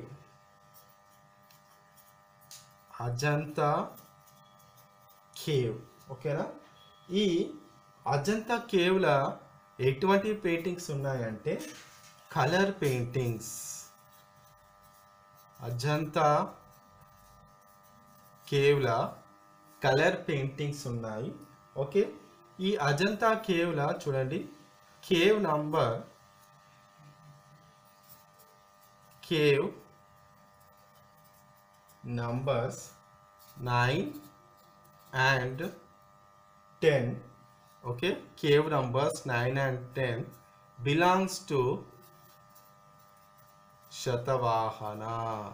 అజంతా కేవ్ ఓకేనా ఈ అజంతా కేవ్ల ఎటువంటి పెయింటింగ్స్ ఉన్నాయంటే కలర్ పెయింటింగ్స్ అజంతా కేవ్ల కలర్ పెయింటింగ్స్ ఉన్నాయి ఓకే ఈ అజంతా కేవ్ల చూడండి cave number cave numbers nine and ten okay cave numbers 9 and 10 belongs to shatavahana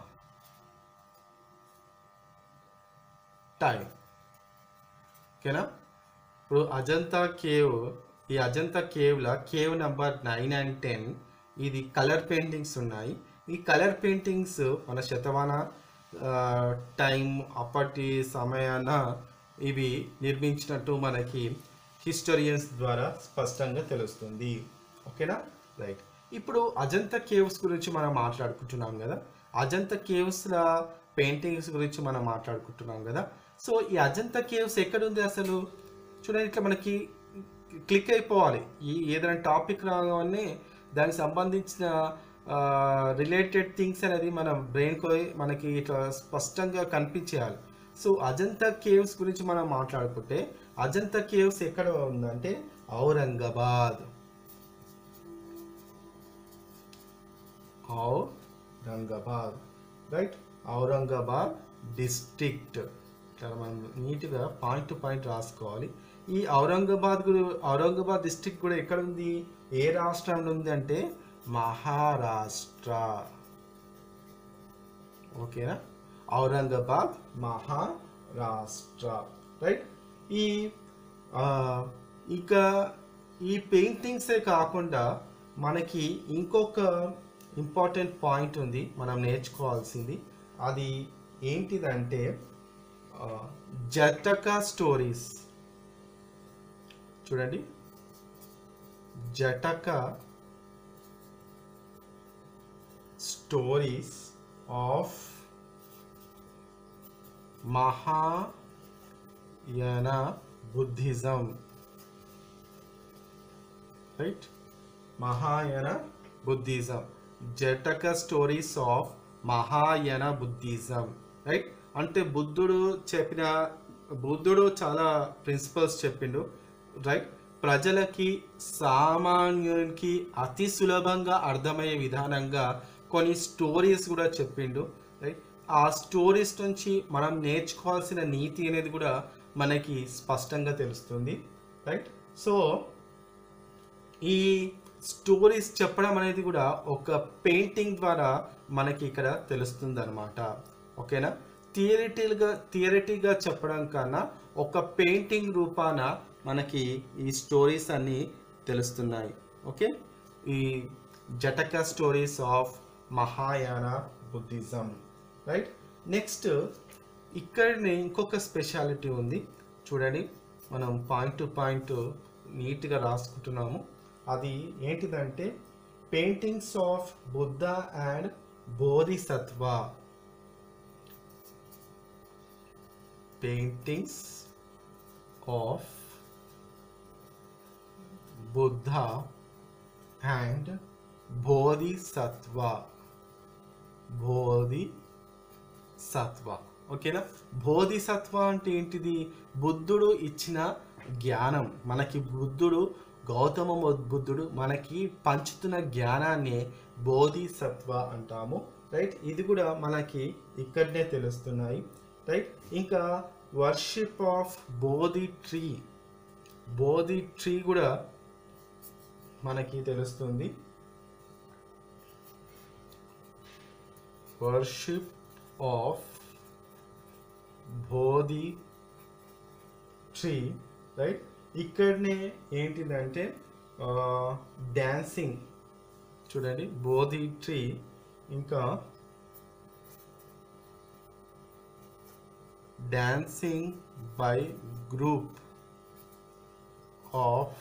time ఓకేనా ఇప్పుడు అజంతా కేవ్ ఈ అజంతా కేవ్ల cave number nine and ten ఇది కలర్ పెయింటింగ్స్ ఉన్నాయి ఈ కలర్ పెయింటింగ్స్ మన శతమాన టైం అప్పటి సమయాన ఇవి నిర్మించినట్టు మనకి హిస్టోరియన్స్ ద్వారా స్పష్టంగా తెలుస్తుంది ఓకేనా రైట్ ఇప్పుడు అజంతా కేవ్స్ గురించి మనం మాట్లాడుకుంటున్నాం కదా అజంతా కేవ్స్ల పెయింటింగ్స్ గురించి మనం మాట్లాడుకుంటున్నాం కదా సో ఈ అజంతా కేవ్స్ ఎక్కడుంది అసలు చూడండి ఇట్లా మనకి క్లిక్ అయిపోవాలి ఈ ఏదైనా టాపిక్ రాగానే దానికి సంబంధించిన రిలేటెడ్ థింగ్స్ అనేది మన బ్రెయిన్కి మనకి ఇట్లా స్పష్టంగా కనిపించేయాలి సో అజంతా కేవ్స్ గురించి మనం మాట్లాడుకుంటే అజంతా కేవ్స్ ఎక్కడ ఉందంటే ఔరంగాబాద్ ఔరంగాబాద్ రైట్ ఔరంగాబాద్ డిస్ట్రిక్ట్ ఇక్కడ మనం నీట్గా పాయింట్ టు పాయింట్ రాసుకోవాలి ఈ ఔరంగాబాద్ గు- ఔరంగాబాద్ డిస్టిక్ కూడా ఎక్కడ ఉంది ఏ రాష్ట్రంలో ఉంది అంటే మహారాష్ట్ర ఓకేనా ఔరంగాబాద్ మహారాష్ట్ర రైట్ ఈ ఆ, ఇంకా ఈ పెయింటింగ్సే కాకుండా మనకి ఇంకొక ఇంపార్టెంట్ పాయింట్ ఉంది మనం నేర్చుకోవాల్సింది అది ఏంటిదంటే ఆ, జటక స్టోరీస్ చూడండి Jataka stories of Mahayana Buddhism right Mahayana Buddhism Jataka stories of Mahayana Buddhism right అంటే బుద్ధుడు చెప్పిన బుద్ధుడు చాలా ప్రిన్సిపల్స్ చెప్పిండు రైట్ ప్రజలకి సామాన్యునికి అతి సులభంగా అర్థమయ్యే విధానంగా కొన్ని స్టోరీస్ కూడా చెప్పిండు రైట్ ఆ స్టోరీస్ నుంచి మనం నేర్చుకోవాల్సిన నీతి అనేది కూడా మనకి స్పష్టంగా తెలుస్తుంది రైట్ సో ఈ స్టోరీస్ చెప్పడం అనేది కూడా ఒక పెయింటింగ్ ద్వారా మనకి ఇక్కడ తెలుస్తుంది అనమాట ఓకేనా థియరిటిల్గా థియరిటిక్గా చెప్పడం కన్నా ఒక పెయింటింగ్ రూపాన మనకి ఈ స్టోరీస్ అన్నీ తెలుస్తున్నాయి ఓకే ఈ Jataka stories of Mahayana Buddhism right next ఇక్కడనే ఇంకొక స్పెషాలిటీ ఉంది చూడండి మనం పాయింట్ టు పాయింట్ నీట్గా రాసుకుంటున్నాము అది ఏంటిదంటే paintings of Buddha and Bodhisattva paintings of Buddha and Bodhisattva Bodhisattva ఓకేనా బోధిసత్వ అంటే ఏంటిది బుద్ధుడు ఇచ్చిన జ్ఞానం మనకి బుద్ధుడు గౌతమ బుద్ధుడు మనకి పంచుతున్న జ్ఞానాన్ని బోధిసత్వ అంటాము రైట్ ఇది కూడా మనకి ఇక్కడనే తెలుస్తున్నాయి రైట్ ఇంకా worship of Bodhi tree Bodhi tree కూడా మనకి తెలుస్తుంది worship of Bodhi tree right ఇక్కడనే ఏంటిదంటే డ్యాన్సింగ్ చూడండి బోధి ట్రీ ఇంకా dancing by group of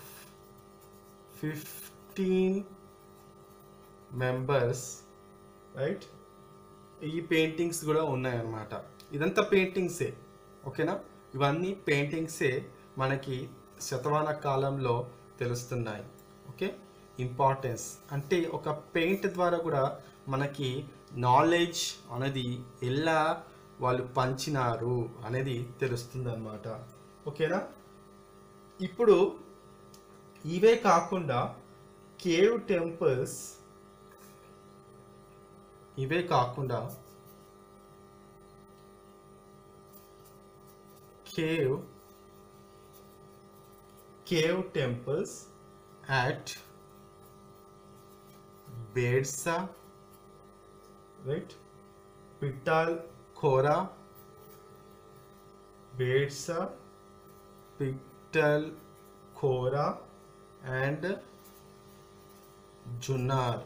fifteen members right ఈ పెయింటింగ్స్ కూడా ఉన్నాయన్నమాట ఇదంతా పెయింటింగ్సే ఓకేనా ఇవన్నీ పెయింటింగ్సే మనకి శతమాన కాలంలో తెలుస్తున్నాయి ఓకే ఇంపార్టెన్స్ అంటే ఒక పెయింట్ ద్వారా కూడా మనకి నాలెడ్జ్ అనేది ఎలా వాళ్ళు పంచినారు అనేది తెలుస్తుంది అనమాట ఓకేనా ఇప్పుడు ఇవే కాకుండా కేవ్ టెంపుల్స్ ఇవే కాకుండా cave cave temples at Bedsa right Pitalkhora Bedsa Pitalkhora and Junnar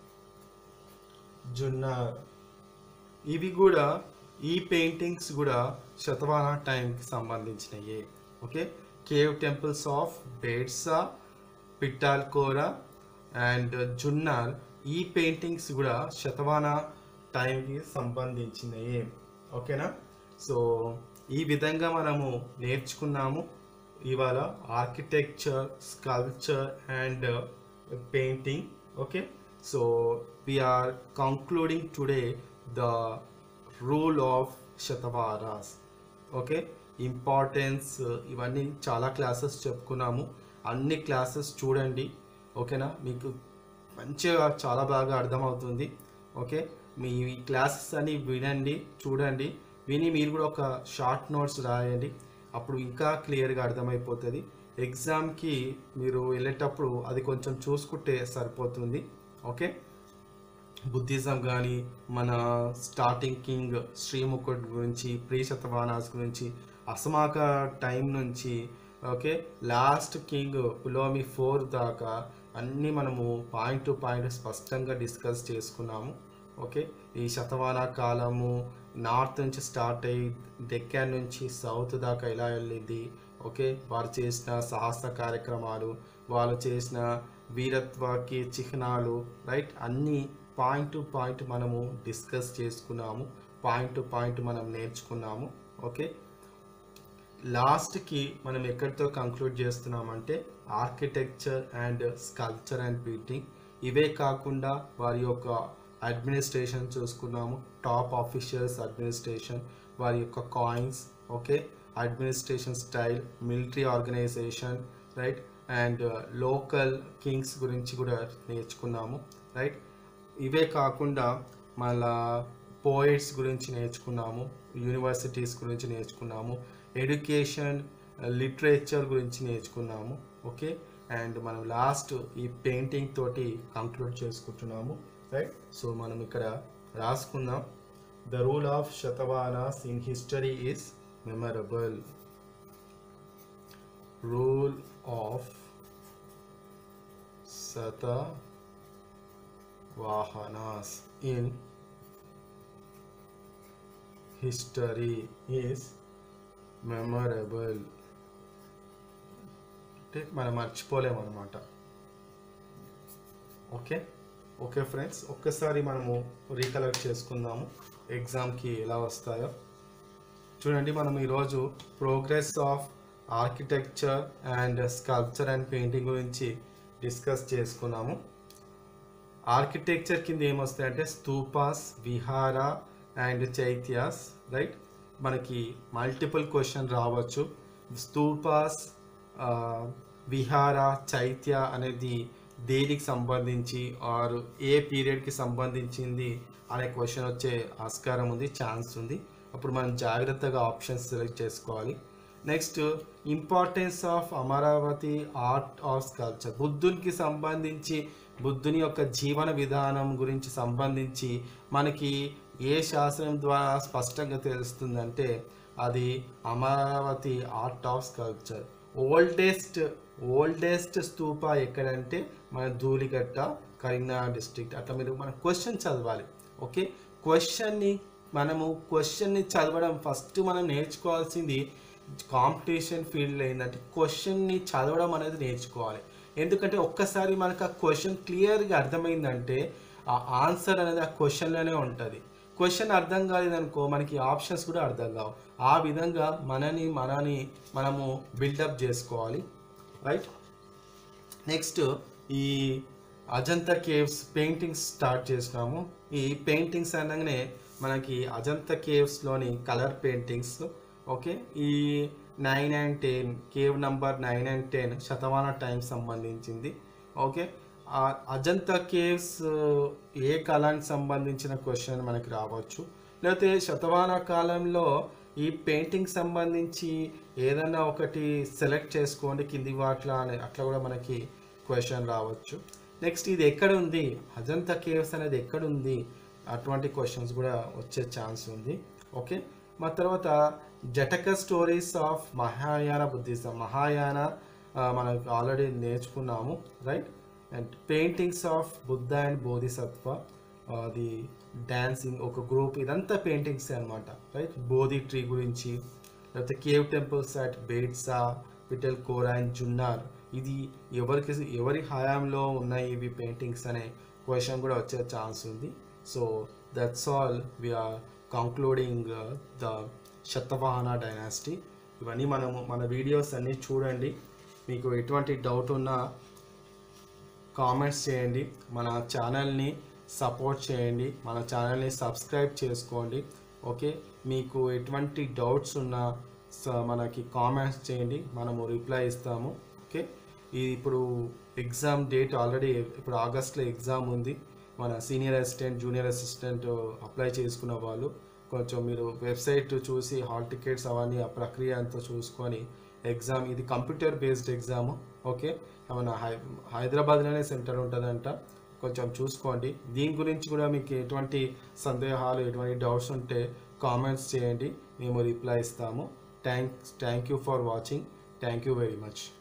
Junnar ఇవి కూడా ఈ పెయింటింగ్స్ కూడా శతవాన టైంకి సంబంధించినయే okay cave temples of Bedsa Pitalkhora and Junnar ఈ పెయింటింగ్స్ కూడా శతవాన టైంకి సంబంధించినయే ఓకేనా సో ఈ విధంగా మనము నేర్చుకున్నాము ఇవాళ architecture sculpture and painting okay so we are concluding today the rule of Satavahanas okay importance ఇవన్నీ చాలా క్లాసెస్ చెప్పుకున్నాము అన్ని క్లాసెస్ చూడండి ఓకేనా మీకు మంచిగా చాలా బాగా అర్థమవుతుంది ఓకే మీ క్లాసెస్ అని వినండి చూడండి విని మీరు కూడా ఒక షార్ట్ నోట్స్ రాయండి అప్పుడు ఇంకా క్లియర్గా అర్థమైపోతుంది ఎగ్జామ్కి మీరు వెళ్ళేటప్పుడు అది కొంచెం చూసుకుంటే సరిపోతుంది ఓకే బుద్ధిజం కానీ మన స్టార్టింగ్ కింగ్ శ్రీముఖుడ్ గురించి ప్రీ శతవానాస్ గురించి అసమాక టైం నుంచి okay last king Pulomi four దాకా అన్నీ మనము పాయింట్ టు పాయింట్ స్పష్టంగా డిస్కస్ చేసుకున్నాము ఓకే ఈ శతవాన కాలము నార్త్ నుంచి స్టార్ట్ అయ్యి డెక్కాన్ నుంచి సౌత్ దాకా ఎలా వెళ్ళింది ఓకే వారు చేసిన సాహస కార్యక్రమాలు వాళ్ళు చేసిన వీరత్వకి చిహ్నాలు రైట్ అన్నీ పాయింట్ టు పాయింట్ మనము డిస్కస్ చేసుకున్నాము పాయింట్ టు పాయింట్ మనం నేర్చుకున్నాము ఓకే లాస్ట్కి మనం ఎక్కడితో కంక్లూడ్ చేస్తున్నామంటే architecture and sculpture and painting ఇవే కాకుండా వారి యొక్క అడ్మినిస్ట్రేషన్ చూసుకున్నాము టాప్ ఆఫీషియల్స్ అడ్మినిస్ట్రేషన్ వారి యొక్క coins okay administration style military organisation right and local kings గురించి కూడా నేర్చుకున్నాము రైట్ ఇవే కాకుండా మళ్ళా పోయిట్స్ గురించి నేర్చుకున్నాము యూనివర్సిటీస్ గురించి నేర్చుకున్నాము ఎడ్యుకేషన్ లిటరేచర్ గురించి నేర్చుకున్నాము ఓకే అండ్ మనం లాస్ట్ ఈ పెయింటింగ్ తోటి కంక్లూడ్ చేసుకుంటున్నాము రైట్ సో మనం ఇక్కడ రాసుకుందాం the rule of Satavahanas in history is memorable rule of Satavahanas in history is memorable అంటే మనం మర్చిపోలేమన్నమాట ఓకే ఓకే ఫ్రెండ్స్ ఒక్కసారి మనము రీకలెక్ట్ చేసుకుందాము ఎగ్జామ్కి ఎలా వస్తాయో చూడండి మనం ఈరోజు progress of architecture and sculpture and painting గురించి డిస్కస్ చేసుకున్నాము ఆర్కిటెక్చర్ కింద ఏమొస్తాయంటే స్తూపాస్ విహార అండ్ చైత్యాస్ రైట్ మనకి మల్టిపుల్ క్వశ్చన్ రావచ్చు స్తూపాస్ విహార చైత్య అనేది దేనికి సంబంధించి ఆర్ ఏ పీరియడ్కి సంబంధించింది అనే క్వశ్చన్ వచ్చే ఆస్కారం ఉంది ఛాన్స్ ఉంది అప్పుడు మనం జాగ్రత్తగా ఆప్షన్స్ సెలెక్ట్ చేసుకోవాలి next importance of Amaravati art of sculpture బుద్ధునికి సంబంధించి బుద్ధుని యొక్క జీవన విధానం గురించి సంబంధించి మనకి ఏ శాస్త్రం ద్వారా స్పష్టంగా తెలుస్తుందంటే అది Amaravati art of sculpture oldest oldest stupa ఎక్కడంటే మన ధూళిగట్ట కరీంనగర్ డిస్ట్రిక్ట్ అట్లా మీరు మన క్వశ్చన్ చదవాలి ఓకే క్వశ్చన్ని మనము క్వశ్చన్ని చదవడం ఫస్ట్ మనం నేర్చుకోవాల్సింది కాంపిటీషన్ ఫీల్డ్ ఏంటంటే క్వశ్చన్ని చదవడం అనేది నేర్చుకోవాలి ఎందుకంటే ఒక్కసారి మనకు ఆ క్వశ్చన్ క్లియర్గా అర్థమైందంటే ఆ ఆన్సర్ అనేది ఆ క్వశ్చన్లోనే ఉంటుంది క్వశ్చన్ అర్థం కాలేదనుకో మనకి ఆప్షన్స్ కూడా అర్థం కావు ఆ విధంగా మనని మనని మనము బిల్డప్ చేసుకోవాలి రైట్ నెక్స్ట్ ఈ అజంతా కేవ్స్ పెయింటింగ్స్ స్టార్ట్ చేసినాము ఈ పెయింటింగ్స్ అనగానే మనకి అజంతా కేవ్స్లోని కలర్ పెయింటింగ్స్ ఓకే ఈ nine and ten cave number nine and ten Satavahana time సంబంధించింది ఓకే ఆ అజంతా కేవ్స్ ఏ కాలానికి సంబంధించిన క్వశ్చన్ మనకి రావచ్చు లేకపోతే శతమాన కాలంలో ఈ పెయింటింగ్ సంబంధించి ఏదైనా ఒకటి సెలెక్ట్ చేసుకోండి కింది వాట్ల అని అట్లా కూడా మనకి క్వశ్చన్ రావచ్చు నెక్స్ట్ ఇది ఎక్కడ ఉంది అజంతా కేవ్స్ అనేది ఎక్కడ ఉంది అటువంటి క్వశ్చన్స్ కూడా వచ్చే ఛాన్స్ ఉంది ఓకే మా తర్వాత Jataka stories of Mahayana Buddhism Mahayana ఆ, మనకు ఆల్రెడీ నేర్చుకున్నాము right and paintings of Buddha and Bodhisattva అది డాన్సింగ్ ఒక గ్రూప్ ఇదంతా పెయింటింగ్స్ అనమాట రైట్ బోధి ట్రీ గురించి లేకపోతే cave temples at Bedsa Pitalkhora and Junnar ఇది ఎవరికి ఎవరి హయాంలో ఉన్నాయి ఇవి పెయింటింగ్స్ అనే క్వశ్చన్ కూడా వచ్చే ఛాన్స్ ఉంది so that's all we are concluding the Satavahana dynasty ఇవన్నీ మనము మన వీడియోస్ అన్నీ చూడండి మీకు ఎటువంటి డౌట్ ఉన్నా కామెంట్స్ చేయండి మన ఛానల్ని సపోర్ట్ చేయండి మన ఛానల్ని సబ్స్క్రైబ్ చేసుకోండి ఓకే మీకు ఎటువంటి డౌట్స్ ఉన్నా స- మనకి కామెంట్స్ చేయండి మనము రిప్లై ఇస్తాము ఓకే ఈ ఇప్పుడు ఎగ్జామ్ డేట్ ఆల్రెడీ ఇప్పుడు ఆగస్ట్లో ఎగ్జామ్ ఉంది మన senior assistant junior assistant apply చేసుకున్న వాళ్ళు కొంచెం మీరు వెబ్సైట్ చూసి హాల్ టికెట్స్ అవన్నీ ఆ ప్రక్రియ అంతా చూసుకొని ఎగ్జామ్ ఇది కంప్యూటర్ బేస్డ్ ఎగ్జామ్ ఓకే ఏమన్నా హై హైదరాబాద్లోనే సెంటర్ ఉంటుందంట కొంచెం చూసుకోండి దీని గురించి కూడా మీకు ఎటువంటి సందేహాలు ఎటువంటి డౌట్స్ ఉంటే కామెంట్స్ చేయండి మేము రిప్లై ఇస్తాము thanks thank you for watching thank you very much